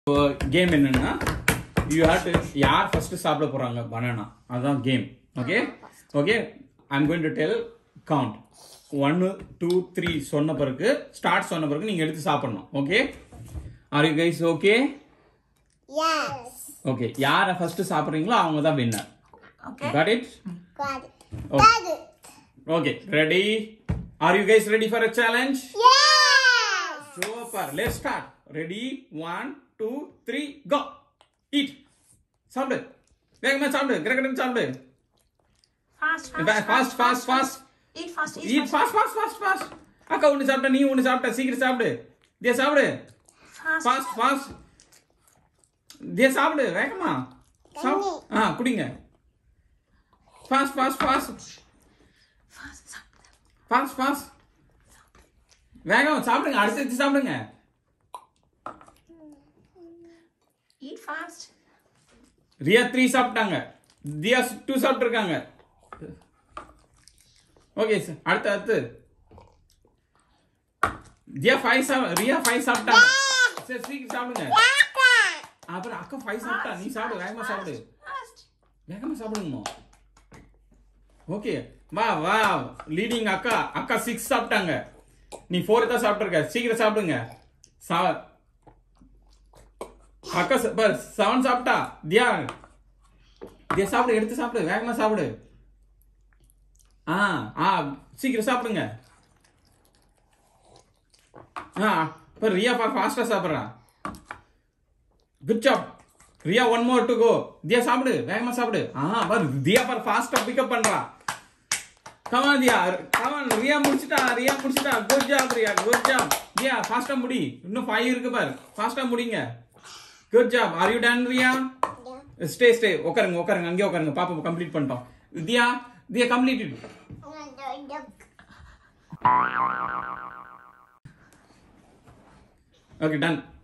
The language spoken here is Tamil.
கேம் என்னன்னா யூ ஹேவ் டு யார் ஃபர்ஸ்ட் சாப்பிட போறாங்க பனானா அதான் game okay okay I'm going to tell count ஒன்னு டூ த்ரீ சொன்ன பிறகு ஸ்டார்ட் சொன்ன பிறகு நீங்க எடுத்து சாப்பிடணும் okay are you guys okay Yes. Okay யாரை ஃபர்ஸ்ட் சாப்பிட்றீங்களோ அவங்க தான் winner Okay. Got it Got it. Oh. Got it. Okay ready are you guys ready for a challenge Yes. Super let's start ready one two three go eat சாப்பிடு வேகமா சாப்பிடு கிரகடன் சாப்பிடு Fast, fast fast fast Eat fast, eat, eat fast fast fast fast அக்கா ஒன்று சாப்பிட்ட நீ ஒன்று சாப்பிட்ட சீக்கிரம் சாப்பிடு தே சாப்பிடு Fast. ஃபாஸ்ட் ஃபாஸ்ட் தே சாப்பிடு வேகமா சாப் ஆ குடிங்க fast fast fast Fast. Fast fast வேகம் சாப்பிடுங்க அடுத்து எடுத்து சாப்பிடுங்க Eat fast. ரியா த்ரீ சாப்பிட்டாங்க தியா டூ சாப்பிட்டுருக்காங்க ஓகே சார் அடுத்து அடுத்து தியா ஃபைவ் சாப் ரியா ஃபைவ் சாப்பிட்டாங்க சரி சீக்கிரம் சாப்பிடுங்க அப்புறம் அக்கா ஃபைவ் சாப்பிட்டா நீ சாப்பிடு வேகமா சாப்பிடு Fast. வேகமா சாப்பிடுங்க ஓகே வா வா லீடிங் அக்கா அக்கா சிக்ஸ் சாப்பிட்டாங்க நீ ஃபோர் தான் சாப்பிட்டுருக்க சீக்கிரம் சாப்பிடுங்க சா அக்கா ச- பார் செவன் சாப்பிட்டா தியா தியா சாப்பிடு எடுத்து சாப்பிடு வேகமா சாப்பிடு ஆ ஆ சீக்கிரம் சாப்பிடுங்க ஆ பார் ரியா பார் ஃபாஸ்டா சாப்பிட்றா good job Riya one more to go Diya சாப்பிடு வேகமா சாப்பிடு ஆ பார் தியா பார் ஃபாஸ்டா பிக்கப் பண்றா கமான் தியா கமான் ரியா முடிச்சிட்டா ரியா முடிச்சிட்டா good job Riya good job Diya ஃபாஸ்டா முடி இன்னும் ஃபைவ் இருக்கு பார் ஃபாஸ்டா முடிங்க good job are you done Riya Yeah. Stay stay உட்காருங்க உட்காருங்க அங்கேயே உட்காருங்க பாப்பா கம்ப்ளீட் பண்ணிட்டோம் Diya Diya complete okay ton